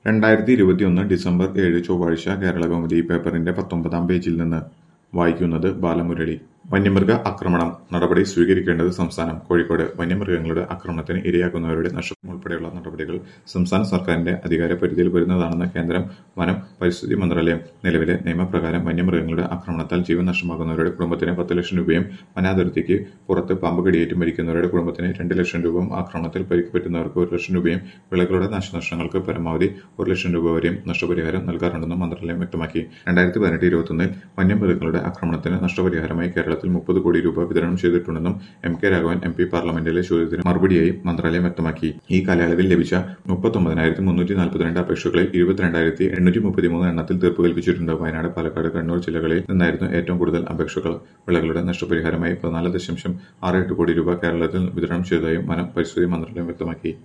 രണ്ടായിരത്തി ഇരുപത്തിയൊന്ന് ഡിസംബർ ഏഴ് ചൊവ്വാഴ്ച കേരളകൗമുദി പേപ്പറിന്റെ പത്തൊമ്പതാം പേജിൽ നിന്ന് വായിക്കുന്നത് ബാലമുരളി വന്യമൃഗ ആക്രമണം നടപടി സ്വീകരിക്കേണ്ടത് സംസ്ഥാനം കോഴിക്കോട് വന്യമൃഗങ്ങളുടെ ആക്രമണത്തിന് ഇരയാകുന്നവരുടെ നഷ്ടം ഉൾപ്പെടെയുള്ള നടപടികൾ സംസ്ഥാന സർക്കാരിന്റെ അധികാര പരിധിയിൽ വരുന്നതാണെന്ന് കേന്ദ്രം വനം പരിസ്ഥിതി മന്ത്രാലയം നിലവിലെ നിയമപ്രകാരം വന്യമൃഗങ്ങളുടെ ആക്രമണത്താൽ ജീവൻ നഷ്ടമാകുന്നവരുടെ കുടുംബത്തിന് പത്ത് ലക്ഷം രൂപയും വനാതിർത്തിക്ക് പുറത്ത് പാമ്പ് കടിയേറ്റ് മരിക്കുന്നവരുടെ കുടുംബത്തിന് രണ്ട് ലക്ഷം രൂപയും ആക്രമണത്തിൽ പരിക്ക് പറ്റുന്നവർക്ക് ഒരു ലക്ഷം രൂപയും വിളകളുടെ നാശനഷ്ടങ്ങൾക്ക് പരമാവധി ഒരു ലക്ഷം രൂപ വരെയും നഷ്ടപരിഹാരം നൽകാറുണ്ടെന്നും മന്ത്രാലയം വ്യക്തമാക്കി രണ്ടായിരത്തി പതിനെട്ട് ഇരുപത്തൊന്നിൽ വന്യമൃഗങ്ങളുടെ ആക്രമണത്തിന് നഷ്ടപരിഹാരമായി കേരളത്തിൽ മുപ്പത് കോടി രൂപ വിതരണം ചെയ്തിട്ടുണ്ടെന്നും M K Raghavan M P പാർലമെന്റിലെ ചോദ്യത്തിന് മറുപടിയായി മന്ത്രാലയം വ്യക്തമാക്കി ഈ കാലയളവിൽ ലഭിച്ച മുപ്പത്തൊമ്പതിനായിരത്തി മുന്നൂറ്റി നാൽപ്പത്തിരണ്ട് അപേക്ഷകളിൽ ഇരുപത്തിരണ്ടായിരത്തി എണ്ണൂറ്റി മുപ്പത്തിമൂന്ന് എണ്ണത്തിൽ തീർപ്പ് കൽപ്പിച്ചിട്ടുണ്ട് വയനാട് പാലക്കാട് കണ്ണൂർ ജില്ലകളിൽ നിന്നായിരുന്നു ഏറ്റവും കൂടുതൽ അപേക്ഷകൾ വിളകളുടെ നഷ്ടപരിഹാരമായി പതിനാല് ദശാംശം ആറ് എട്ട് കോടി രൂപ കേരളത്തിൽ വിതരണം ചെയ്തതായും വനം പരിസ്ഥിതി മന്ത്രാലയം വ്യക്തമാക്കി